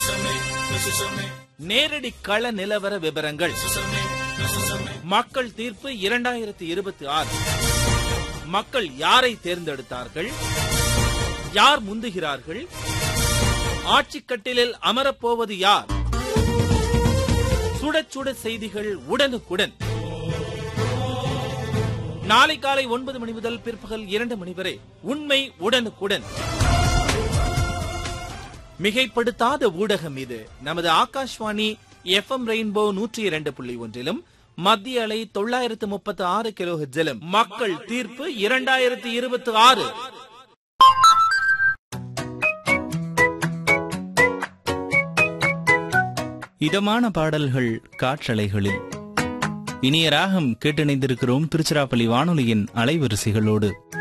நேரடி கள நிலவர விவரங்கள் மக்கள் தீர்ப்பு இரண்டாயிரத்தி இருபத்தி ஆறு மக்கள் யாரை தேர்ந்தெடுத்தார்கள் யார் முந்துகிறார்கள் ஆட்சிக் கட்டிலில் அமரப்போவது யார் சுட சுட செய்திகள் உடனுக்குடன் நாளை காலை ஒன்பது மணி முதல் பிற்பகல் இரண்டு மணி வரை உண்மை உடனுக்குடன் மிகைப்படுத்தாத ஊடகம் இது நமது ஆகாஷ்வாணி எஃப்எம் ரெயின்போ நூற்றி இரண்டு புள்ளி ஒன்றிலும் மத்திய அலை தொள்ளாயிரத்து முப்பத்தி ஆறு கிலோ ஹெட்ஜிலும் மக்கள் தீர்ப்பு இரண்டாயிரத்தி இருபத்தி ஆறு இதமான பாடல்கள் காற்றலைகளில் இனிய ராகம் கேட்டிணைந்திருக்கிறோம் திருச்சிராப்பள்ளி வானொலியின் அலைவரிசைகளோடு